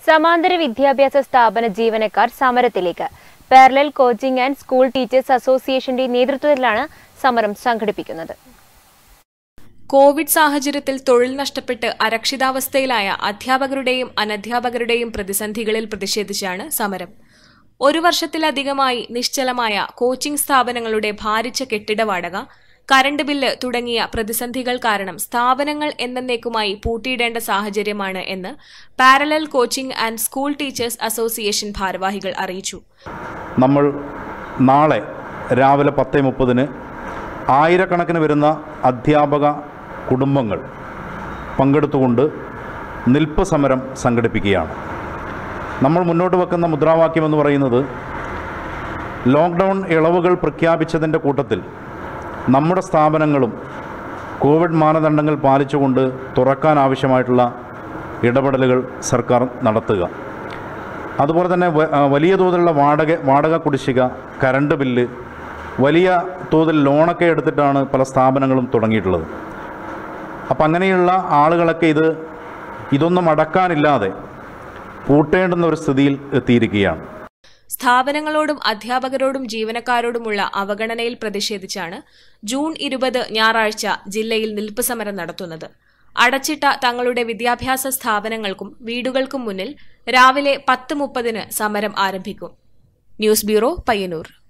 സമാന്തര വിദ്യാഭ്യാസ സ്ഥാപന ജീവനക്കാർ സമരത്തിലേക്ക് parallel coaching and school teachers അസോസിയേഷന്റെ നേതൃത്വത്തിലാണ് സമരം സംഘടിപ്പിക്കുന്നത് കോവിഡ് സാഹചര്യത്തിൽ തൊഴിൽ നഷ്ടപ്പെട്ട് അരക്ഷിതാവസ്ഥയിലായ അധ്യാപകരുടെയും അനധ്യാപകരുടെയും പ്രതിസന്ധികളിൽ പ്രതിഷേധിച്ചാണ് സമരം ഒരു വർഷത്തിലധികമായി നിശ്ചലമായ കോച്ചിംഗ് സ്ഥാപനങ്ങളുടെ ഭാരിച്ച കെട്ടിട വാടക കറണ്ട് ബില്ല് തുടങ്ങിയ പ്രതിസന്ധികൾ കാരണം സ്ഥാപനങ്ങൾ എന്നേക്കുമായി പൂട്ടിയിടേണ്ട സാഹചര്യമാണ് എന്ന് parallel coaching and school teachers association ഭാരവാഹികൾ അറിയിച്ചു നമ്മൾ നാളെ രാവിലെ പത്ത് മുപ്പതിന് ആയിരക്കണക്കിന് വരുന്ന അധ്യാപക കുടുംബങ്ങൾ പങ്കെടുത്തുകൊണ്ട് നിൽപ്പ് സമരം സംഘടിപ്പിക്കുകയാണ് നമ്മൾ മുന്നോട്ട് വെക്കുന്ന മുദ്രാവാക്യം എന്ന് പറയുന്നത് ലോക്ക്ഡൗൺ ഇളവുകൾ പ്രഖ്യാപിച്ചതിൻ്റെ കൂട്ടത്തിൽ നമ്മുടെ സ്ഥാപനങ്ങളും കോവിഡ് മാനദണ്ഡങ്ങൾ പാലിച്ചുകൊണ്ട് തുറക്കാൻ ആവശ്യമായിട്ടുള്ള ഇടപെടലുകൾ സർക്കാർ നടത്തുക അതുപോലെ തന്നെ വ- ആ, വലിയ തോതിലുള്ള വാടക വാടക കുടിശ്ശിക കറണ്ട് ബില്ല് വലിയ തോതിൽ ലോണൊക്കെ എടുത്തിട്ടാണ് പല സ്ഥാപനങ്ങളും തുടങ്ങിയിട്ടുള്ളത് അപ്പം അങ്ങനെയുള്ള ആളുകളൊക്കെ ഇത് ഇതൊന്നും അടക്കാനില്ലാതെ പൂട്ടേണ്ടുന്ന ഒരു സ്ഥിതിയിൽ എത്തിയിരിക്കുകയാണ് സ്ഥാപനങ്ങളോടും അധ്യാപകരോടും ജീവനക്കാരോടുമുള്ള അവഗണനയിൽ പ്രതിഷേധിച്ചാണ് ജൂൺ ഇരുപത് ഞായറാഴ്ച ജില്ലയിൽ നിൽപ്പ് സമരം നടത്തുന്നത് അടച്ചിട്ട തങ്ങളുടെ വിദ്യാഭ്യാസ സ്ഥാപനങ്ങൾക്കും വീടുകൾക്കും മുന്നിൽ രാവിലെ പത്ത് മുപ്പതിന് സമരം ആരംഭിക്കും ന്യൂസ് ബ്യൂറോ പയ്യന്നൂർ